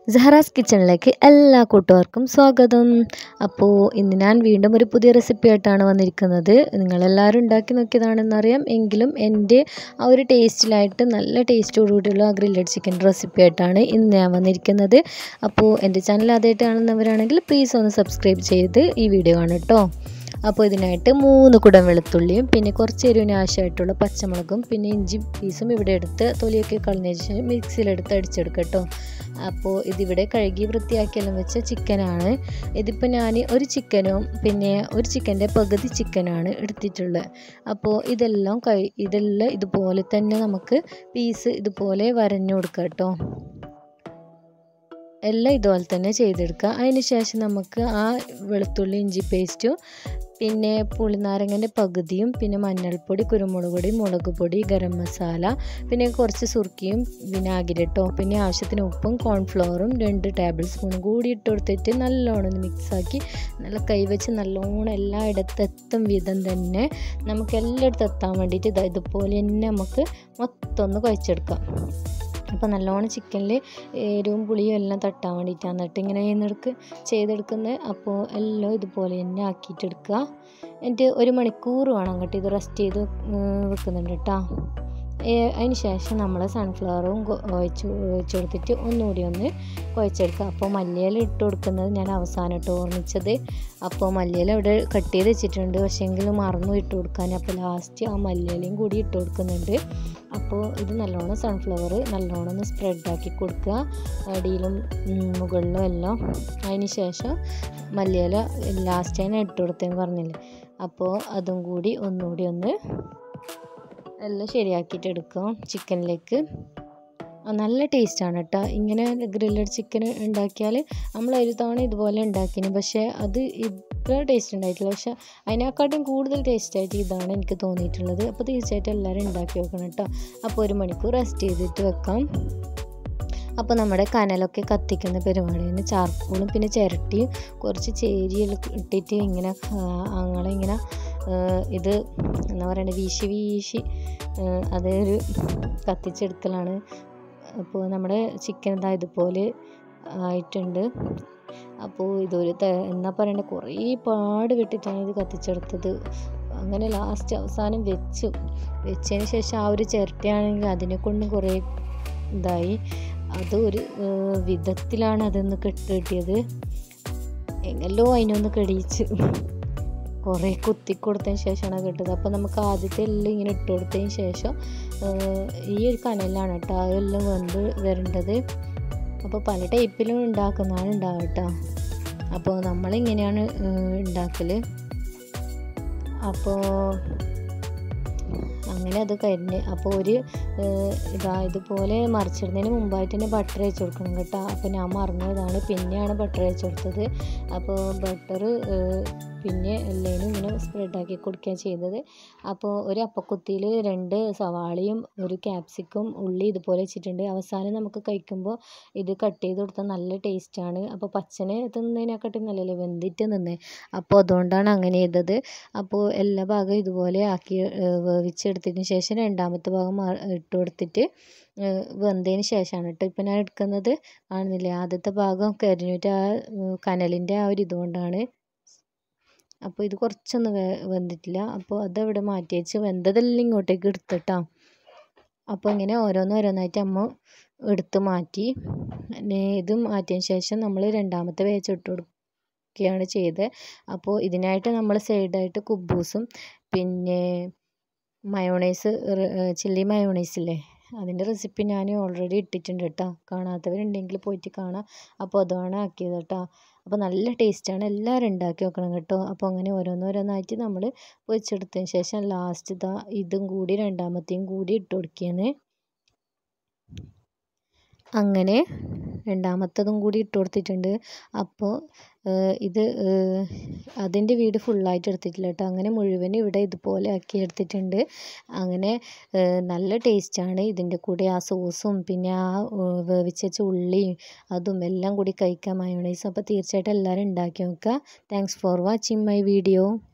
സഹറാസ് കിച്ചണിലേക്ക് എല്ലാ കൂട്ടുകാർക്കും സ്വാഗതം അപ്പോൾ ഇന്ന് ഞാൻ വീണ്ടും ഒരു പുതിയ റെസിപ്പി ആയിട്ടാണ് വന്നിരിക്കുന്നത് നിങ്ങളെല്ലാവരും ഉണ്ടാക്കി നോക്കിയതാണെന്നറിയാം എങ്കിലും എൻ്റെ ആ ഒരു ടേസ്റ്റിലായിട്ട് നല്ല ടേസ്റ്റോടുകൂടിയുള്ള ആ ഗ്രില്ലഡ് ചിക്കൻ റെസിപ്പി ആയിട്ടാണ് ഇന്ന് ഞാൻ വന്നിരിക്കുന്നത് അപ്പോൾ എൻ്റെ ചാനൽ ആദ്യമായിട്ട് കാണുന്നവരാണെങ്കിൽ പ്ലീസ് ഒന്ന് സബ്സ്ക്രൈബ് ചെയ്ത് ഈ വീഡിയോ കാണും കേട്ടോ അപ്പോൾ ഇതിനായിട്ട് മൂന്ന് കുടം വെളുത്തുള്ളിയും പിന്നെ കുറച്ച് എരിവിന് ആവശ്യമായിട്ടുള്ള പച്ചമുളകും പിന്നെ ഇഞ്ചി പീസും ഇവിടെ എടുത്ത് തൊലിയൊക്കെ കളഞ്ഞ ശേഷം മിക്സിയിലെടുത്ത് അടിച്ചെടുക്കുക കേട്ടോ അപ്പോൾ ഇതിവിടെ കഴുകി വൃത്തിയാക്കിയെല്ലാം വെച്ച ചിക്കനാണ് ഇതിപ്പോൾ ഞാൻ ഒരു ചിക്കനും പിന്നെ ഒരു ചിക്കൻ്റെ പകുതി ചിക്കനാണ് എടുത്തിട്ടുള്ളത് അപ്പോൾ ഇതെല്ലാം കഴി ഇതെല്ലാം ഇതുപോലെ തന്നെ നമുക്ക് പീസ് ഇതുപോലെ വരഞ്ഞു കൊടുക്കാം കേട്ടോ എല്ലാം ഇതുപോലെ തന്നെ ചെയ്തെടുക്കുക അതിന് ശേഷം നമുക്ക് ആ വെളുത്തുള്ളി ഇഞ്ചി പേസ്റ്റും പിന്നെ പുളിനാരങ്ങൻ്റെ പകുതിയും പിന്നെ മഞ്ഞൾപ്പൊടി കുരുമുളക് പൊടി മുളക് പൊടി ഗരം മസാല പിന്നെ കുറച്ച് സുർക്കിയും വിനാഗിരി കേട്ടോ പിന്നെ ആവശ്യത്തിന് ഉപ്പും കോൺഫ്ലവറും രണ്ട് ടേബിൾ സ്പൂണും കൂടി ഇട്ട് കൊടുത്തിട്ട് നല്ലോണം ഒന്ന് മിക്സാക്കി നല്ല കൈവച്ച് നല്ലോണം എല്ലായിടത്തും എത്തും വിധം തന്നെ നമുക്ക് എല്ലായിടത്തും എത്താൻ വേണ്ടിയിട്ട് ഇതാ ഇതുപോലെ തന്നെ നമുക്ക് മൊത്തം ഒന്ന് കുഴച്ചെടുക്കാം അപ്പോൾ നല്ലോണം ചിക്കനിൽ എരിവും പുളിയും എല്ലാം തട്ടാൻ വേണ്ടിയിട്ടാണ് എന്നിട്ട് ഇങ്ങനെ ചെയ്യുന്നെടുക്ക് ചെയ്തെടുക്കുന്നത് അപ്പോൾ എല്ലാം ഇതുപോലെ തന്നെ ആക്കിയിട്ടെടുക്കുക എന്നിട്ട് ഒരു മണിക്കൂർ വേണം കേട്ടോ ഇത് റെസ്റ്റ് ചെയ്ത് വെക്കുന്നുണ്ട് കേട്ടോ അതിന് ശേഷം നമ്മൾ സൺഫ്ലവറും ഒഴിച്ച് ഒഴിച്ച് കൊടുത്തിട്ട് ഒന്നുകൂടി ഒന്ന് കുഴച്ചെടുക്കുക അപ്പോൾ മല്ലിയില ഇട്ട് കൊടുക്കുന്നത് ഞാൻ അവസാനം ഇട്ട് ഓർമ്മിച്ചത് അപ്പോൾ മല്ലിയില ഇവിടെ കട്ട് ചെയ്ത് വെച്ചിട്ടുണ്ട് പക്ഷേ എങ്കിലും മറന്നു ഇട്ട് കൊടുക്കാൻ അപ്പോൾ ലാസ്റ്റ് ആ മല്ലിയിലയും കൂടി ഇട്ട് കൊടുക്കുന്നുണ്ട് അപ്പോൾ ഇത് നല്ലോണം സൺഫ്ലവർ നല്ലോണം ഒന്ന് സ്പ്രെഡാക്കി കൊടുക്കുക അടിയിലും മുകളിലും എല്ലാം അതിന് ശേഷം മല്ലിയില ലാസ്റ്റ് ഞാൻ ഇട്ട് കൊടുത്തതെന്ന് പറഞ്ഞില്ലേ അപ്പോൾ അതും കൂടി ഒന്നുകൂടി ഒന്ന് എല്ലാം ശരിയാക്കിയിട്ട് എടുക്കാം ചിക്കനിലേക്ക് നല്ല ടേസ്റ്റാണ് കേട്ടോ ഇങ്ങനെ ഗ്രില്ലഡ് ചിക്കൻ ഉണ്ടാക്കിയാൽ നമ്മൾ ഒരു തവണ ഇതുപോലെ ഉണ്ടാക്കിന് പക്ഷേ അത് ഇത്ര ടേസ്റ്റ് ഉണ്ടായിട്ടില്ല പക്ഷേ അതിനെക്കാട്ടും കൂടുതൽ ടേസ്റ്റായിട്ട് ഇതാണ് എനിക്ക് തോന്നിയിട്ടുള്ളത് അപ്പോൾ തീർച്ചയായിട്ടും എല്ലാവരും ഉണ്ടാക്കി വെക്കണം കേട്ടോ അപ്പോൾ ഒരു മണിക്കൂർ റെസ്റ്റ് ചെയ്തിട്ട് വെക്കാം അപ്പോൾ നമ്മുടെ കനലൊക്കെ കത്തിക്കുന്ന പരിപാടിയാണ് ചാർക്കോളും പിന്നെ ചിരട്ടിയും കുറച്ച് ചേരിയെല്ലാം ഇട്ടിട്ട് ഇങ്ങനെ അങ്ങനെ ഇങ്ങനെ ഇത് എന്താ പറയണ്ടത് വീശി വീശി അതൊരു കത്തിച്ചെടുക്കലാണ് അപ്പോൾ നമ്മുടെ ചിക്കൻ ഇതാ ഇതുപോലെ ആയിട്ടുണ്ട് അപ്പോൾ ഇതൊരു എന്നാ പറയണ്ടത് കുറേ പാട് വിട്ടിട്ടാണ് ഇത് കത്തിച്ചെടുത്തത് അങ്ങനെ ലാസ്റ്റ് അവസാനം വെച്ചു വെച്ചതിന് ശേഷം ആ ഒരു ചിരട്ടയാണെങ്കിൽ അതിനെ കൊണ്ട് കുറേ ഇതായി അത് ഒരു വിധത്തിലാണ് അതൊന്ന് കെട്ട് കിട്ടിയത് എങ്ങല്ലോ അതിനൊന്ന് കടിയിച്ച് കുറേ കുത്തി കൊടുത്തതിന് ശേഷമാണ് കിട്ടത് അപ്പോൾ നമുക്ക് ആദ്യത്തെ എല്ലാം ഇങ്ങനെ ഇട്ട് കൊടുത്തതിന് ശേഷം ഈ ഒരു കനലാണ് കേട്ടോ അതെല്ലാം വെന്ത് വരേണ്ടത് അപ്പോൾ പല ടൈപ്പിലും ഉണ്ടാക്കുന്നതാണ് ഉണ്ടാവുക കേട്ടോ അപ്പോൾ നമ്മളിങ്ങനെയാണ് ഉണ്ടാക്കൽ അപ്പോൾ അങ്ങനെ അത് കരിഞ്ഞ് അപ്പോൾ ഒരു ഇതാ ഇതുപോലെ മറിച്ചിടുന്നതിന് മുമ്പായിട്ട് തന്നെ ബട്ടർ വെച്ച് കൊടുക്കണം കേട്ടോ അപ്പോൾ ഞാൻ മറന്നതാണ് പിന്നെയാണ് ബട്ടർ വെച്ച് കൊടുത്തത് അപ്പോൾ ബട്ടർ പിന്നെ എല്ലാവരും ഇങ്ങനെ സ്പ്രെഡാക്കി കൊടുക്കുകയാണ് ചെയ്തത് അപ്പോൾ ഒരു അപ്പക്കുത്തിയിൽ രണ്ട് സവാളയും ഒരു ക്യാപ്സിക്കും ഉള്ളി ഇതുപോലെ വെച്ചിട്ടുണ്ട് അവസാനം നമുക്ക് കഴിക്കുമ്പോൾ ഇത് കട്ട് ചെയ്ത് കൊടുത്താൽ നല്ല ടേസ്റ്റാണ് അപ്പോൾ പച്ചനെ തിന്നതിനെക്കാട്ടി നല്ലല്ലേ വെന്തിട്ട് നിന്നേ അപ്പോൾ അതുകൊണ്ടാണ് അങ്ങനെ ചെയ്തത് അപ്പോൾ എല്ലാ ഭാഗവും ഇതുപോലെ ആക്കി വേവിച്ചെടുത്തതിന് ശേഷം രണ്ടാമത്തെ ഭാഗം ഇട്ട് കൊടുത്തിട്ട് വെന്തതിന് ശേഷമാണ് കേട്ടോ ഇപ്പം ഞാൻ എടുക്കുന്നത് കാണുന്നില്ലേ ആദ്യത്തെ ഭാഗം കരിഞ്ഞിട്ട് ആ കനലിൻ്റെ ആ ഒരു ഇതുകൊണ്ടാണ് അപ്പോൾ ഇത് കുറച്ചൊന്ന് വേ വെന്തിട്ടില്ല അപ്പോൾ അതവിടെ മാറ്റി വെച്ച് വെന്തതെല്ലാം ഇങ്ങോട്ടേക്ക് എടുത്തിട്ടാ അപ്പോൾ ഇങ്ങനെ ഓരോന്ന് ഓരോന്നായിട്ട് അമ്മ എടുത്ത് മാറ്റി ഇത് മാറ്റിയതിന് ശേഷം നമ്മൾ രണ്ടാമത്തെ വേച്ച് ഇട്ട് കൊടുക്കുകയാണ് ചെയ്തത് അപ്പോൾ ഇതിനായിട്ട് നമ്മൾ സൈഡായിട്ട് കുബൂസും പിന്നെ മയോണൈസ് ചില്ലി മയോണൈസ് ഇല്ലേ അതിൻ്റെ റെസിപ്പി ഞാൻ ഓൾറെഡി ഇട്ടിട്ടുണ്ട് കേട്ടോ കാണാത്തവരുണ്ടെങ്കിൽ പോയിട്ട് കാണാം അപ്പോൾ അതാണ് ആക്കിയത് കേട്ടോ അപ്പോൾ നല്ല ടേസ്റ്റാണ് എല്ലാവരും ഉണ്ടാക്കി വെക്കണം കേട്ടോ അപ്പോൾ അങ്ങനെ ഓരോന്നോരോന്നായിട്ട് നമ്മൾ പൊരിച്ചെടുത്തതിന് ശേഷം ലാസ്റ്റ് ഇതാ ഇതും കൂടി രണ്ടാമത്തെയും കൂടി ഇട്ട് കൊടുക്കുകയാണ് അങ്ങനെ രണ്ടാമത്തതും കൂടി ഇട്ട് കൊടുത്തിട്ടുണ്ട് അപ്പോൾ ഇത് അതിൻ്റെ വീട് ഫുള്ളായിട്ട് എടുത്തിട്ടില്ല കേട്ടോ അങ്ങനെ മുഴുവൻ ഇവിടെ ഇതുപോലെ ആക്കി എടുത്തിട്ടുണ്ട് അങ്ങനെ നല്ല ടേസ്റ്റാണ് ഇതിൻ്റെ കൂടെ ആ സോസും പിന്നെ ആ വേവിച്ച ഉള്ളിയും അതും എല്ലാം കൂടി കഴിക്കാൻ മയോണൈസും അപ്പോൾ തീർച്ചയായിട്ടും എല്ലാവരും ഉണ്ടാക്കി നോക്കുക thanks for watching my video